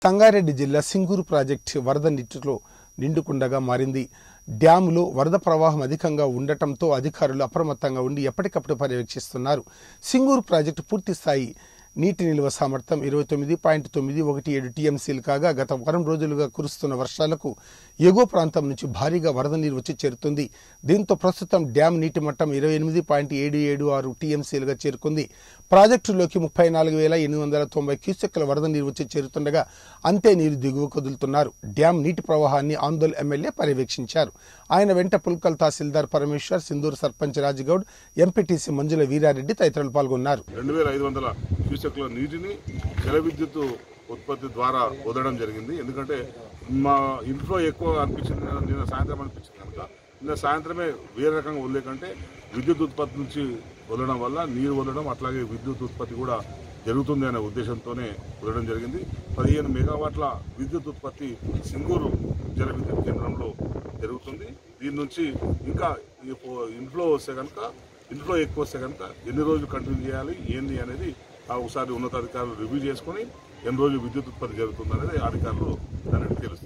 సంగారెడ్డి జిల్లా సింగూరు ప్రాజెక్టు వరద నీటిలో నిండుకుండగా మారింది డ్యాంలో వరద ప్రవాహం అధికంగా ఉండటంతో అధికారులు అప్రమత్తంగా ఉండి ఎప్పటికప్పుడు పర్యవేక్షిస్తున్నారు సింగూరు ప్రాజెక్టు పూర్తి స్థాయి నీటి నిల్వ సామర్థ్యం ఇరవై తొమ్మిది పాయింట్ తొమ్మిది ఒకటి ఏడు టీఎంసీలు కాగా గత వారం రోజులుగా కురుస్తున్న వర్షాలకు ఎగువ ప్రాంతం నుంచి భారీగా వరద నీరు వచ్చి చేరుతుంది దీంతో ప్రస్తుతం డ్యాం నీటి మట్టం ఇరవై ఎనిమిది పాయింట్ ఏడు ఏడు ఆరు టీఎంసీలుగా చేరుకుంది ప్రాజెక్టులోకి ముప్పై నాలుగు వేల ఎనిమిది వందల తొంభై క్యూసెక్కుల వరద నీరు వచ్చి చేరుతుండగా అంతే నీరు దిగువ కదులుతున్నారు డ్యాం నీటి ప్రవాహాన్ని ఆందోళ్ ఎమ్మెల్యే పర్యవేక్షించారు ఆయన వెంట పుల్కల్ తహసీల్దార్ పరమేశ్వర్ సింధూరు సర్పంచ్ రాజగౌడ్ ఎంపీటీసీ మంజుల వీరారెడ్డి తదితరులు పాల్గొన్నారు రెండు వేల ఐదు వందల క్యూసెక్ల నీటిని జల విద్యుత్ ఉత్పత్తి ద్వారా వదలడం జరిగింది ఎందుకంటే మా ఇంట్లో ఎక్కువ అనిపించింది నిన్న సాయంత్రం అనిపించింది కనుక నిన్న సాయంత్రమే వేరే రకంగా వదిలేకంటే విద్యుత్ ఉత్పత్తి నుంచి వదలడం వల్ల నీరు వదలడం అట్లాగే విద్యుత్ ఉత్పత్తి కూడా జరుగుతుంది అనే ఉద్దేశంతోనే వదలడం జరిగింది పదిహేను మెగావాట్ల విద్యుత్ ఉత్పత్తి సింగూరు జల విద్యుత్ కేంద్రంలో జరుగుతుంది దీని నుంచి ఇంకా ఇన్ఫ్లో వస్తే కనుక ఇంట్లో ఎక్కువ వస్తే కనుక ఎన్ని రోజులు కంటిన్యూ చేయాలి ఏంది అనేది ఆ ఒకసారి ఉన్నతాధికారులు రివ్యూ చేసుకొని ఎన్ని రోజులు విద్యుత్ ఉత్పత్తి జరుగుతుంది అనేది అధికారులు దాన్ని తెలుస్తుంది